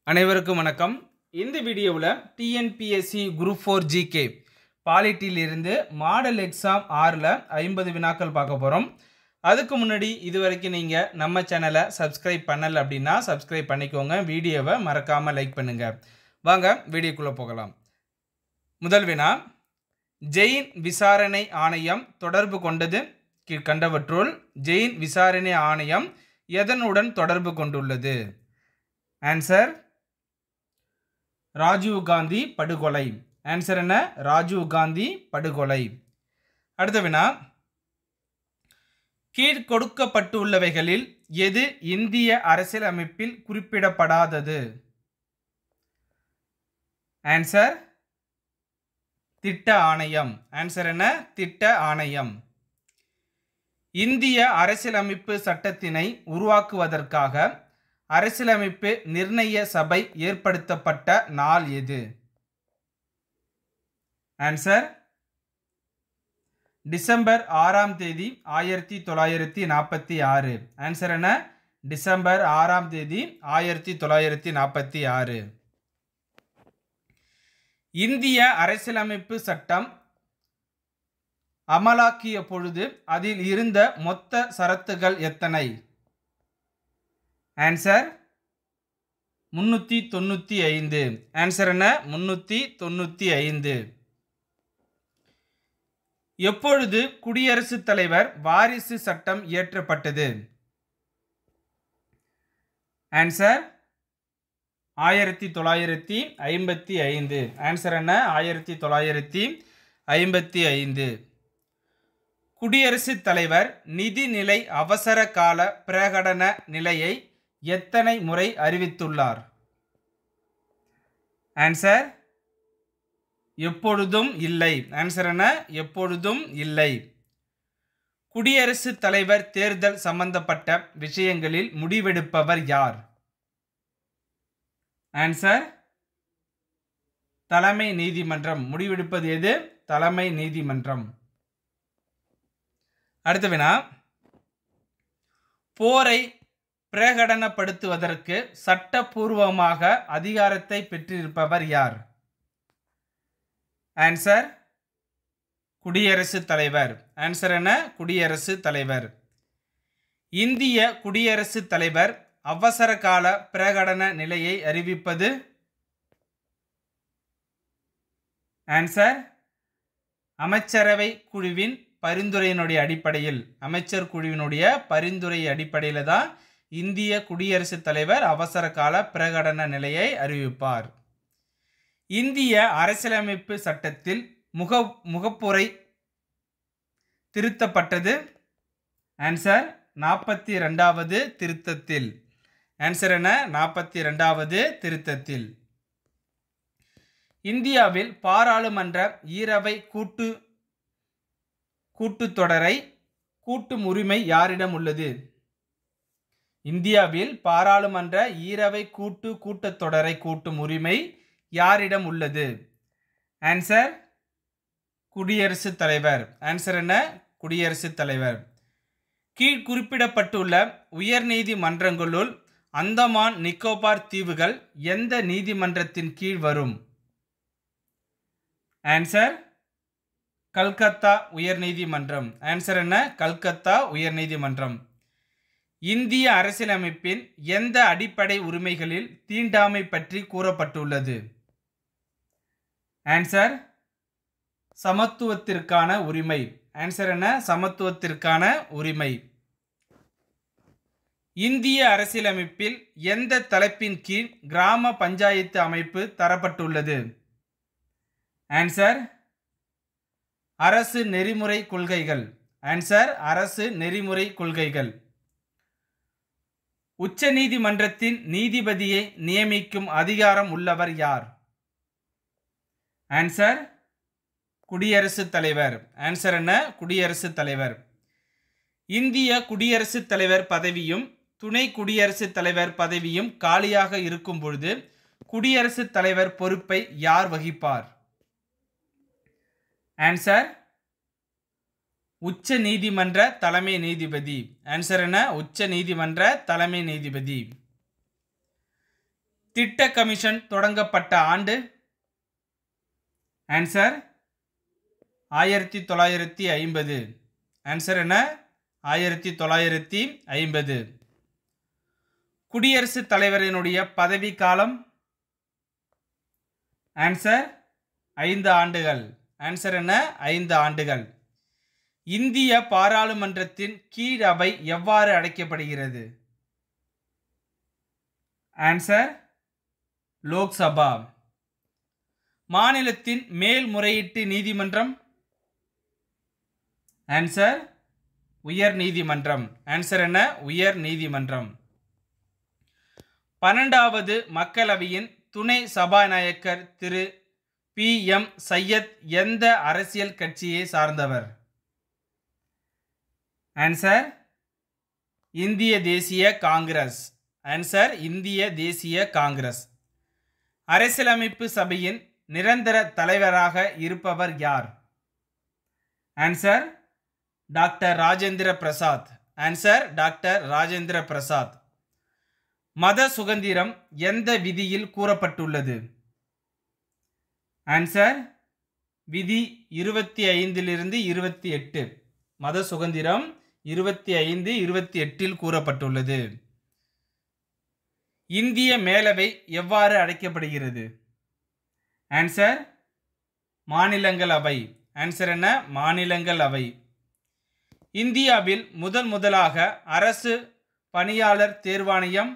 அனைவருக்கும் வணக்கம் இந்த வீடியோவில் டிஎன்பிஎஸ்சி குரூப் ஃபோர் ஜிகே பாலிட்டியிலிருந்து மாடல் எக்ஸாம் ஆறில் ஐம்பது வினாக்கள் பார்க்க போகிறோம் அதுக்கு முன்னாடி இது வரைக்கும் நீங்கள் நம்ம சேனலை சப்ஸ்கிரைப் பண்ணலை அப்படின்னா சப்ஸ்கிரைப் பண்ணிக்கோங்க வீடியோவை மறக்காமல் லைக் பண்ணுங்கள் வாங்க வீடியோக்குள்ளே போகலாம் முதல் வினா ஜெயின் விசாரணை ஆணையம் தொடர்பு கொண்டது கீழ்கண்டவற்றுள் ஜெயின் விசாரணை ஆணையம் எதனுடன் தொடர்பு கொண்டுள்ளது ஆன்சர் ராஜீவ் காந்தி படுகொலை ஆன்சர் என்ன ராஜீவ் காந்தி படுகொலை அடுத்த வினா கீழ் கொடுக்கப்பட்டுள்ளவைகளில் எது இந்திய அரசியலமைப்பில் குறிப்பிடப்படாதது ஆன்சர் திட்ட ஆணையம் ஆன்சர் என்ன திட்ட ஆணையம் இந்திய அரசியலமைப்பு சட்டத்தினை உருவாக்குவதற்காக அரசியலமைப்பு நிர்ணய சபை ஏற்படுத்தப்பட்ட நாள் எது ஆன்சர் டிசம்பர் ஆறாம் தேதி ஆயிரத்தி தொள்ளாயிரத்தி நாற்பத்தி ஆறு ஆன்சர் என்ன டிசம்பர் ஆறாம் தேதி ஆயிரத்தி தொள்ளாயிரத்தி நாற்பத்தி ஆறு இந்திய அரசியலமைப்பு சட்டம் அமலாக்கிய பொழுது அதில் இருந்த மொத்த சரத்துகள் எத்தனை ஆன்சர் முன்னூற்றி தொண்ணூற்றி ஐந்து ஆன்சர் என்ன முன்னூற்றி தொண்ணூற்றி ஐந்து எப்பொழுது குடியரசுத் தலைவர் வாரிசு சட்டம் இயற்றப்பட்டது ஆன்சர் ஆயிரத்தி தொள்ளாயிரத்தி ஐம்பத்தி ஐந்து ஆன்சர் என்ன ஆயிரத்தி தொள்ளாயிரத்தி ஐம்பத்தி ஐந்து குடியரசுத் தலைவர் நிதிநிலை அவசர கால பிரகடன நிலையை எத்தனை முறை அறிவித்துள்ளார் ஆன்சர் எப்பொழுதும் இல்லை ஆன்சர் என்ன எப்பொழுதும் இல்லை குடியரசுத் தலைவர் தேர்தல் சம்பந்தப்பட்ட விஷயங்களில் முடிவெடுப்பவர் யார் ஆன்சர் தலைமை நீதிமன்றம் முடிவெடுப்பது எது தலைமை நீதிமன்றம் அடுத்த வினா போரை பிரகடனப்படுத்துவதற்கு சட்டப்பூர்வமாக அதிகாரத்தை பெற்றிருப்பவர் யார் ஆன்சர் குடியரசுத் தலைவர் ஆன்சர் என்ன குடியரசுத் தலைவர் இந்திய குடியரசுத் தலைவர் அவசர கால பிரகடன நிலையை அறிவிப்பது ஆன்சர் அமைச்சரவை குழுவின் பரிந்துரையினுடைய அடிப்படையில் அமைச்சர் குழுவினுடைய பரிந்துரை அடிப்படையில் தான் இந்திய குடியரசுத் தலைவர் அவசர கால பிரகடன நிலையை அறிவிப்பார் இந்திய அரசியலமைப்பு சட்டத்தில் முக முகப்புரை திருத்தப்பட்டது ஆன்சர் நாற்பத்தி ரெண்டாவது திருத்தத்தில் ஆன்சர் என்ன நாற்பத்தி ரெண்டாவது திருத்தத்தில் இந்தியாவில் பாராளுமன்ற ஈரவை கூட்டு கூட்டுத்தொடரை கூட்டும் உரிமை யாரிடம் உள்ளது இந்தியாவில் பாராளுமன்ற ஈரவை கூட்டு கூட்டத்தொடரை கூட்டும் உரிமை யாரிடம் உள்ளது ஆன்சர் குடியரசுத் தலைவர் ஆன்சர் என்ன குடியரசுத் தலைவர் கீழ் குறிப்பிடப்பட்டுள்ள உயர் நீதிமன்றங்களுள் அந்தமான் நிக்கோபார் தீவுகள் எந்த நீதிமன்றத்தின் கீழ் வரும் ஆன்சர் கல்கத்தா உயர்நீதிமன்றம் ஆன்சர் என்ன கல்கத்தா உயர்நீதிமன்றம் இந்திய அரசியலமைப்பின் எந்த அடிப்படை உரிமைகளில் தீண்டாமை பற்றி கூறப்பட்டுள்ளது ஆன்சர் சமத்துவத்திற்கான உரிமை ஆன்சர் என்ன சமத்துவத்திற்கான உரிமை இந்திய அரசியலமைப்பில் எந்த தலைப்பின் கீழ் கிராம பஞ்சாயத்து அமைப்பு தரப்பட்டுள்ளது ஆன்சர் அரசு நெறிமுறை கொள்கைகள் ஆன்சர் அரசு நெறிமுறை கொள்கைகள் உச்ச நீதிமன்றத்தின் நீதிபதியை நியமிக்கும் அதிகாரம் உள்ளவர் யார் ஆன்சர் குடியரசுத் தலைவர் ஆன்சர் என்ன குடியரசுத் தலைவர் இந்திய குடியரசுத் தலைவர் பதவியும் துணை குடியரசுத் தலைவர் பதவியும் காலியாக இருக்கும் பொழுது குடியரசுத் தலைவர் பொறுப்பை யார் வகிப்பார் ஆன்சர் உச்ச நீதிமன்ற தலைமை நீதிபதி ஆன்சர் என்ன உச்ச நீதிமன்ற தலைமை நீதிபதி திட்ட கமிஷன் தொடங்கப்பட்ட ஆண்டு ஆன்சர் ஆயிரத்தி தொள்ளாயிரத்தி ஐம்பது ஆன்சர் என்ன ஆயிரத்தி தொள்ளாயிரத்தி ஐம்பது குடியரசுத் தலைவரினுடைய பதவி காலம் ஆன்சர் ஐந்து ஆண்டுகள் ஆன்சர் என்ன ஐந்து ஆண்டுகள் இந்திய பாராளுமன்றத்தின் கீழ் அவை எவ்வாறு அழைக்கப்படுகிறது ஆன்சர் லோக்சபா மாநிலத்தின் மேல்முறையீட்டு நீதிமன்றம் ஆன்சர் உயர் நீதிமன்றம் ஆன்சர் என்ன உயர் நீதிமன்றம் பன்னெண்டாவது மக்களவையின் துணை சபாநாயகர் திரு பி எம் சையத் எந்த அரசியல் கட்சியை சார்ந்தவர் ஆன்சர் இந்திய தேசிய காங்கிரஸ் ஆன்சர் இந்திய தேசிய காங்கிரஸ் அரசியலமைப்பு சபையின் நிரந்தர தலைவராக இருப்பவர் யார் answer doctor Rajendra Prasad answer doctor Rajendra Prasad மத சுதந்திரம் எந்த விதியில் கூறப்பட்டுள்ளது ஆன்சர் விதி இருபத்தி ஐந்திலிருந்து இருபத்தி எட்டு மத சுதந்திரம் இருபத்தி ஐந்து இருபத்தி எட்டில் கூறப்பட்டுள்ளது இந்திய மேலவை எவ்வாறு அழைக்கப்படுகிறது ஆன்சர் மாநிலங்களவை ஆன்சர் என்ன மாநிலங்களவை இந்தியாவில் முதன் முதலாக அரசு பணியாளர் தேர்வாணையம்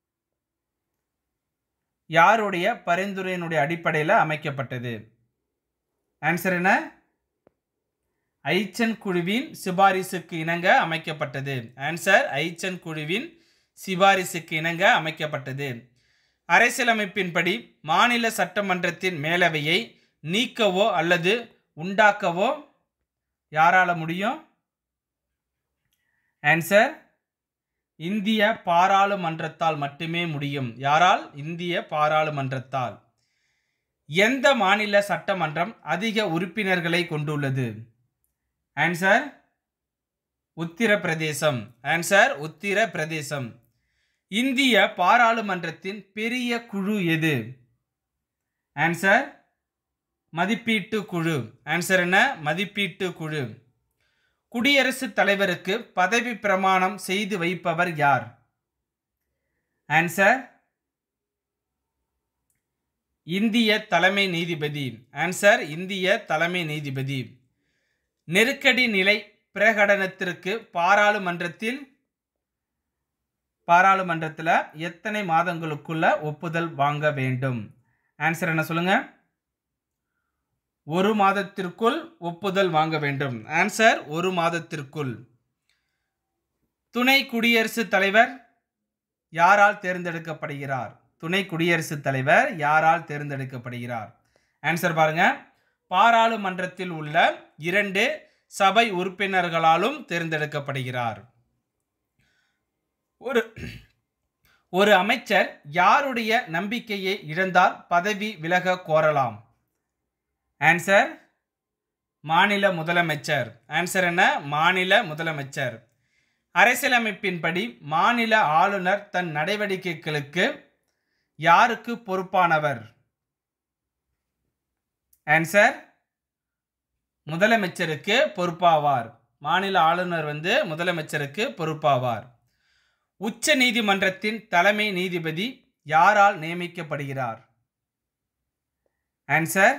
யாருடைய பரிந்துரையினுடைய அடிப்படையில் அமைக்கப்பட்டது ஆன்சர் என்ன ஐச்சன் குழுவின் சிபாரிசுக்கு இணங்க அமைக்கப்பட்டது ஆன்சர் ஐச்சன் குழுவின் சிபாரிசுக்கு இணங்க அமைக்கப்பட்டது அரசியலமைப்பின்படி மாநில சட்டமன்றத்தின் மேலவையை நீக்கவோ அல்லது உண்டாக்கவோ யாரால முடியும் ஆன்சர் இந்திய பாராளுமன்றத்தால் மட்டுமே முடியும் யாரால் இந்திய பாராளுமன்றத்தால் எந்த மாநில சட்டமன்றம் அதிக உறுப்பினர்களை கொண்டுள்ளது ஆன்சர் உத்திரப்பிரதேசம் ஆன்சர் உத்திரப்பிரதேசம் இந்திய பாராளுமன்றத்தின் பெரிய குழு எது ஆன்சர் மதிப்பீட்டு குழு ஆன்சர் என்ன மதிப்பீட்டு குழு குடியரசுத் தலைவருக்கு பதவி பிரமாணம் செய்து வைப்பவர் யார் ஆன்சர் இந்திய தலைமை நீதிபதி ஆன்சர் இந்திய தலைமை நீதிபதி நெருக்கடி நிலை பிரகடனத்திற்கு பாராளுமன்றத்தில் பாராளுமன்றத்தில் எத்தனை மாதங்களுக்குள்ள ஒப்புதல் வாங்க வேண்டும் ஆன்சர் என்ன சொல்லுங்க ஒரு மாதத்திற்குள் ஒப்புதல் வாங்க வேண்டும் ஆன்சர் ஒரு மாதத்திற்குள் துணை குடியரசுத் தலைவர் யாரால் தேர்ந்தெடுக்கப்படுகிறார் துணை குடியரசுத் தலைவர் யாரால் தேர்ந்தெடுக்கப்படுகிறார் ஆன்சர் பாருங்க பாராளுமன்றத்தில் உள்ள இரண்டு சபை உறுப்பினர்களாலும் தேர்ந்தெடுக்கப்படுகிறார் ஒரு ஒரு அமைச்சர் யாருடைய நம்பிக்கையை இழந்தால் பதவி விலக கோரலாம் ஆன்சர் மாநில முதலமைச்சர் ஆன்சர் என்ன மாநில முதலமைச்சர் அரசியலமைப்பின்படி மாநில ஆளுநர் தன் நடவடிக்கைகளுக்கு யாருக்கு பொறுப்பானவர் ஆன்சர் முதலமைச்சருக்கு பொறுப்பாவார் மாநில ஆளுநர் வந்து முதலமைச்சருக்கு பொறுப்பாவார் உச்ச நீதிமன்றத்தின் தலைமை நீதிபதி யாரால் நியமிக்கப்படுகிறார் ஆன்சர்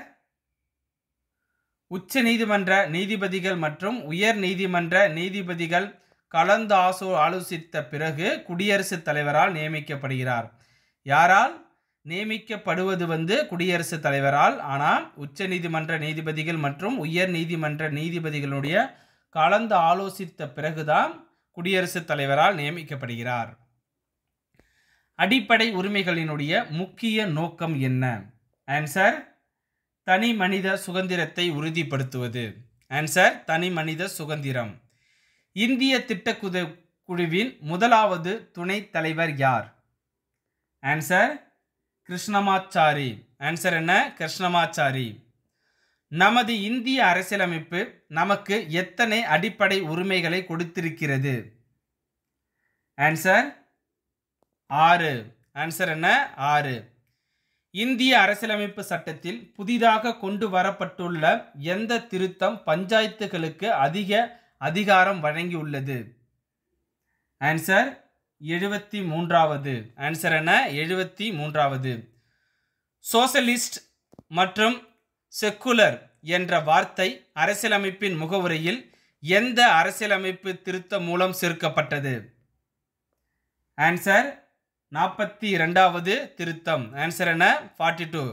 உச்ச நீதிமன்ற நீதிபதிகள் மற்றும் உயர் நீதிமன்ற நீதிபதிகள் கலந்து ஆசோ ஆலோசித்த பிறகு குடியரசுத் தலைவரால் நியமிக்கப்படுகிறார் யாரால் நியமிக்கப்படுவது வந்து குடியரசுத் தலைவரால் ஆனால் உச்ச நீதிமன்ற நீதிபதிகள் மற்றும் உயர் நீதிமன்ற நீதிபதிகளுடைய கலந்து ஆலோசித்த பிறகுதான் குடியரசுத் தலைவரால் நியமிக்கப்படுகிறார் அடிப்படை உரிமைகளினுடைய முக்கிய நோக்கம் என்ன ஆன்சர் தனி மனித சுதந்திரத்தை உறுதிப்படுத்துவது ஆன்சர் தனி மனித சுதந்திரம் இந்திய திட்டக்குழு குழுவின் முதலாவது துணைத் தலைவர் யார் ஆன்சர் கிருஷ்ணமாச்சாரி ஆன்சர் என்ன கிருஷ்ணமாச்சாரி நமது இந்திய அரசியலமைப்பு நமக்கு எத்தனை அடிப்படை உரிமைகளை கொடுத்திருக்கிறது ஆன்சர் ஆறு ஆன்சர் என்ன ஆறு இந்திய அரசியலமைப்பு சட்டத்தில் புதிதாக கொண்டு வரப்பட்டுள்ள எந்த திருத்தம் பஞ்சாயத்துகளுக்கு அதிக அதிகாரம் வழங்கியுள்ளது ஆன்சர் எழுபத்தி மூன்றாவது ஆன்சர் என்ன எழுபத்தி மூன்றாவது சோசலிஸ்ட் மற்றும் செக்குலர் என்ற வார்த்தை அரசியலமைப்பின் முகவுரையில் எந்த அரசியலமைப்பு திருத்தம் மூலம் சேர்க்கப்பட்டது ஆன்சர் நாற்பத்தி இரண்டாவது திருத்தம் ஆன்சர் என்ன ஃபார்ட்டி டூ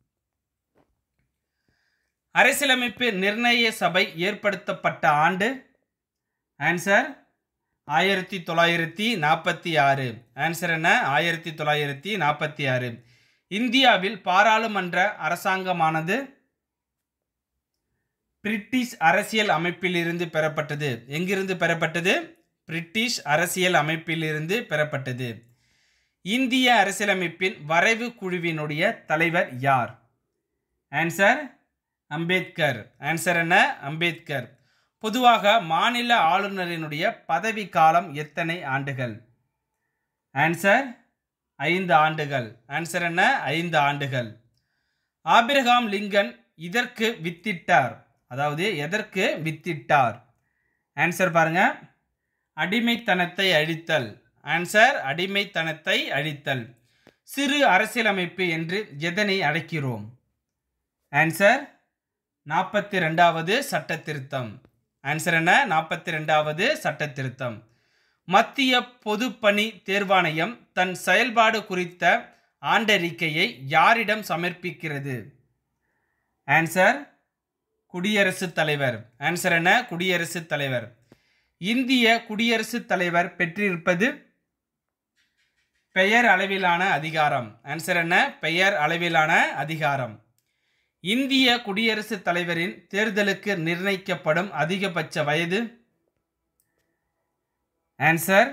அரசியலமைப்பு நிர்ணய சபை ஏற்படுத்தப்பட்ட ஆண்டு ஆன்சர் ஆயிரத்தி தொள்ளாயிரத்தி நாற்பத்தி ஆறு ஆன்சர் என்ன ஆயிரத்தி தொள்ளாயிரத்தி நாற்பத்தி ஆறு இந்தியாவில் பாராளுமன்ற அரசாங்கமானது பிரிட்டிஷ் அரசியல் அமைப்பிலிருந்து பெறப்பட்டது எங்கிருந்து பெறப்பட்டது பிரிட்டிஷ் அரசியல் அமைப்பிலிருந்து பெறப்பட்டது இந்திய அரசியலமைப்பின் வரைவு குழுவினுடைய தலைவர் யார் ஆன்சர் அம்பேத்கர் ஆன்சர் என்ன அம்பேத்கர் பொதுவாக மாநில ஆளுநரினுடைய பதவி காலம் எத்தனை ஆண்டுகள் ஆன்சர் ஐந்து ஆண்டுகள் ஆன்சர் என்ன ஐந்து ஆண்டுகள் ஆபிரகாம் லிங்கன் இதற்கு வித்திட்டார் அதாவது எதற்கு வித்திட்டார் ஆன்சர் பாருங்க அடிமைத்தனத்தை அழித்தல் ஆன்சர் அடிமைத்தனத்தை அழித்தல் சிறு அரசியலமைப்பு என்று எதனை அழைக்கிறோம் ஆன்சர் நாற்பத்தி ரெண்டாவது சட்ட திருத்தம் ஆன்சர் என்ன நாற்பத்தி ரெண்டாவது சட்ட திருத்தம் மத்திய பொதுப்பணி தேர்வாணையம் தன் செயல்பாடு குறித்த ஆண்டறிக்கையை யாரிடம் சமர்ப்பிக்கிறது ஆன்சர் குடியரசுத் தலைவர் ஆன்சர் என்ன குடியரசுத் தலைவர் இந்திய குடியரசுத் தலைவர் பெற்றிருப்பது பெயர் அளவிலான அதிகாரம் ஆன்சர் என்ன பெயர் அளவிலான அதிகாரம் இந்திய குடியரசுத் தலைவரின் தேர்தலுக்கு நிர்ணயிக்கப்படும் அதிகபட்ச வயது ஆன்சர்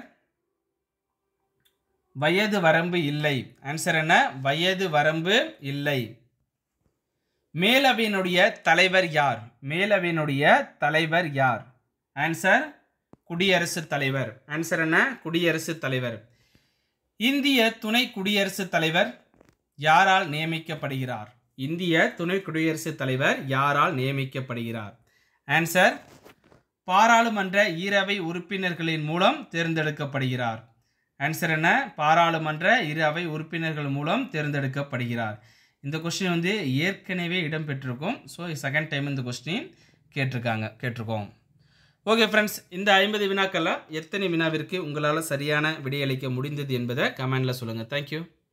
வயது வரம்பு இல்லை ஆன்சர் என்ன வயது வரம்பு இல்லை மேலவையினுடைய தலைவர் யார் மேலவையினுடைய தலைவர் யார் ஆன்சர் குடியரசுத் தலைவர் ஆன்சர் என்ன குடியரசுத் தலைவர் இந்திய துணை குடியரசுத் தலைவர் யாரால் நியமிக்கப்படுகிறார் இந்திய துணை குடியரசுத் தலைவர் யாரால் நியமிக்கப்படுகிறார் ஆன்சர் பாராளுமன்ற ஈரவை உறுப்பினர்களின் மூலம் தேர்ந்தெடுக்கப்படுகிறார் ஆன்சர் என்ன பாராளுமன்ற இரு அவை உறுப்பினர்கள் மூலம் தேர்ந்தெடுக்கப்படுகிறார் இந்த கொஸ்டின் வந்து ஏற்கனவே இடம்பெற்றிருக்கும் ஸோ செகண்ட் டைம் இந்த கொஸ்டின் கேட்டிருக்காங்க கேட்டிருக்கோம் ஓகே ஃப்ரெண்ட்ஸ் இந்த ஐம்பது வினாக்கள்லாம் எத்தனை வினாவிற்கு உங்களால் சரியான விடையளிக்க முடிந்தது என்பதை கமெண்டில் சொல்லுங்கள் தேங்க்யூ